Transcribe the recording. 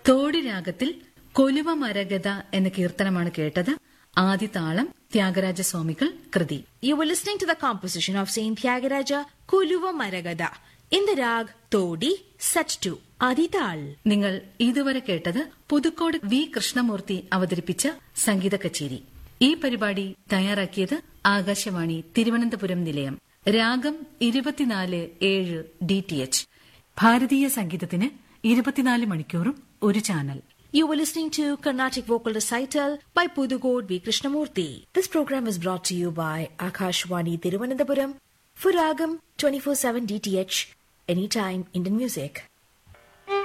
തോടി രാഗത്തിൽ കൊലുവ മരഗത എന്ന കീർത്തനമാണ് കേട്ടത് ആദ്യ താളം ത്യാഗരാജസ്വാമികൾ കൃതി You were listening to the composition of Saint Tyagaraja Kuluva Maragada in the rag Todi set to Adital. നിങ്ങൾ ഇതുവരെ കേട്ടത് പുതുക്കോട് വി കൃഷ്ണമൂർത്തി അവതരിപ്പിച്ച സംഗീത കച്ചേരി ഈ പരിപാടി തയ്യാറാക്കിയത് ആകാശവാണി തിരുവനന്തപുരം നിലയം രാഗം ഇരുപത്തിനാല് ഏഴ് ഡി ടി എച്ച് ഭാരതീയ സംഗീതത്തിന് ഇരുപത്തിനാല് മണിക്കൂറും ഒരു channel You were listening to Carnatic Vocal Recital by Pudugod V. Krishnamurti. This program is brought to you by Akashwani Tiruvananthapuram for Ragam 24-7 DTH, anytime Indian music.